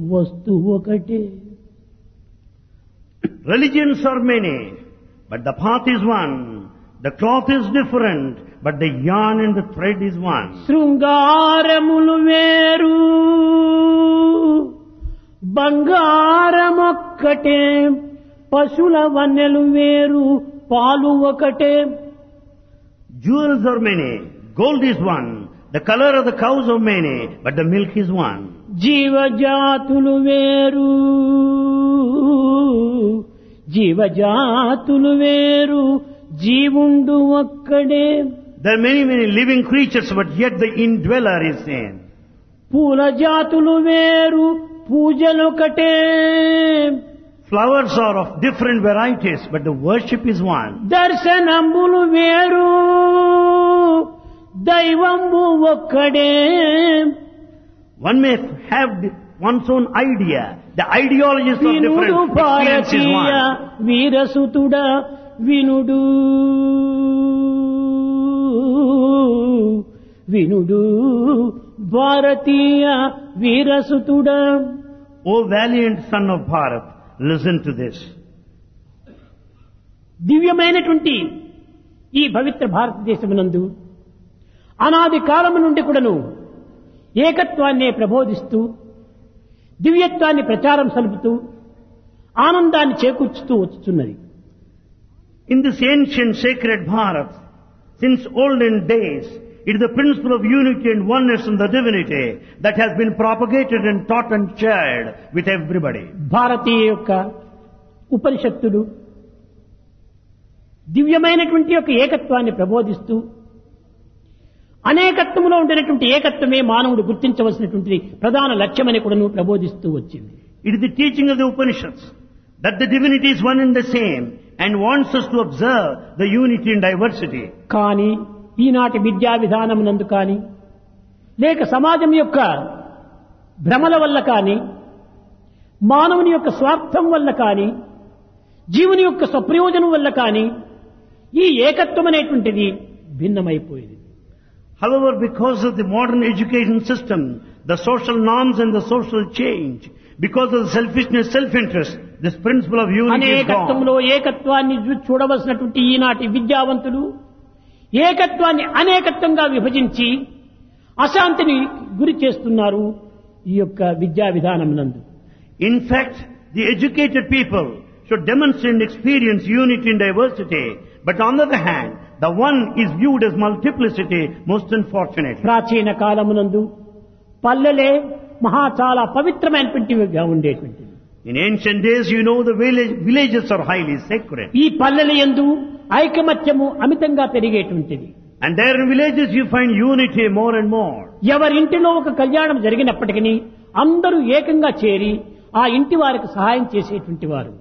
వస్తు ఒకటే Religions are many, but the path is one. The cloth is different, but the yarn and the thread is one. శృంగారములు వేరు బంగారమొక్కటే పశుల వన్నెలు వేరు పాలు ఒకటే Jewels are many, gold is one, the color of the cows are many, but the milk is one. జీవజాతులు వేరు జీవజాతులు వేరు జీవుండు ఒక్కడే There are many, many living creatures, but yet the indweller is same. పూల జాతులు వేరు పూజలొకటే Flowers are of different varieties, but the worship is one. దర్శనంబులు వేరు దైవంబు ఒక్కడే One may have the- one's own idea. The ideologies are వినుడు different. Experience is Bharatiya one. వీరసుతుడ వినుడు వినుడు భారతీయ వీరసుతుడ O valiant son of Bharat, listen to this. దివ్యమైనటువంటి ఈ పవిత్ర భారతదేశమునందు అనాది కాలము నుండి కూడాను ఏకత్వాన్నే ప్రబోధిస్తూ దివ్యత్వాన్ని ప్రచారం సలుపుతూ ఆనందాన్ని చేకూర్చుతూ వచ్చుతున్నది In this ancient sacred Bharat, since olden days, it is the principle of unity and oneness in the divinity that has been propagated and taught and shared with everybody. భారతీయ యొక్క ఉపనిషత్తులు దివ్యమైనటువంటి యొక్క ఏకత్వాన్ని ప్రబోధిస్తూ అనేకత్వంలో ఉండినటువంటి ఏకత్వమే మానవుడు గుర్తించవలసినటువంటి ప్రధాన లక్ష్యమని కూడాను ప్రబోధిస్తూ వచ్చింది It is the teaching of the Upanishads that the divinity is one and the same and wants us to observe the unity and diversity. కానీ ఈనాటి విద్యా విధానమునందు కానీ లేక సమాజం యొక్క భ్రమల వల్ల కానీ మానవుని యొక్క స్వార్థం వల్ల కానీ జీవుని యొక్క స్వప్రయోజనం వల్ల కానీ ఈ ఏకత్వం అనేటువంటిది భిన్నమైపోయింది However, because of the modern education system, the social norms and the social change, because of the selfishness, self-interest, this principle of unity is gone. అనేకత్వంలో ఏకత్వాన్ని చూ- చూడవలసినటువంటి ఈనాటి విద్యావంతులు ఏకత్వాన్ని అనేకత్వంగా విభజించి అశాంతిని గురి చేస్తున్నారు ఈ యొక్క విద్యా విధానమునందు In fact, the educated people should demonstrate and experience unity and diversity, but on the other hand, the one is viewed as multiplicity, most unfortunately. ప్రాచీన కాలమునందు పల్లెలే మహా చాలా పవిత్రమైనటువంటివిగా ఉండేటువంటివి In ancient days, you know, the village, villages are highly sacred. ఈ పల్లెల యందు ఐకమత్యము అమితంగా పెరిగేటువంటిది And there in villages you find unity more and more. ఎవరింటిలో ఒక కళ్యాణం జరిగినప్పటికీ అందరూ ఏకంగా చేరి ఆ ఇంటి వారికి సహాయం చేసేటువంటి వారు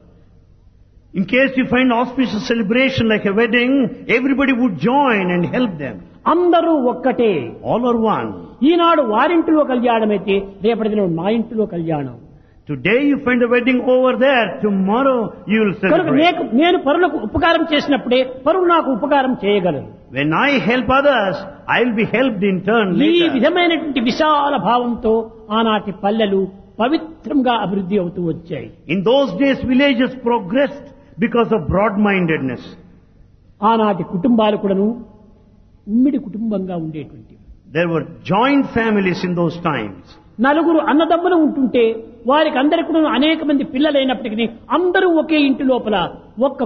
In case you find auspicious celebration like a wedding, everybody would join and help them. అందరూ ఒక్కటే All are one. ఈనాడు వారింటిలో కళ్యాణం అయితే రేపటి దినం మా ఇంటిలో కళ్యాణం Today you find the wedding over there, tomorrow you will కనుక celebrate. నేను నేను పరులకు ఉపకారం చేసినప్పుడే పరులు నాకు ఉపకారం చేయగలరు When I help others, I will be helped in turn ఈ later. విధమైనటువంటి విశాల భావంతో ఆనాటి పల్లెలు పవిత్రంగా అభివృద్ధి అవుతూ వచ్చాయి In those days, villages progressed because of broad-mindedness. ఆనాటి కుటుంబాలు కూడాను ఉమ్మిడి కుటుంబంగా ఉండేటువంటివి There were joint families in those times. నలుగురు అన్నదమ్ములు ఉంటుంటే వారికి అందరికి కూడా అనేక మంది పిల్లలైనప్పటికీ అందరూ ఒకే ఇంటి లోపల ఒక్క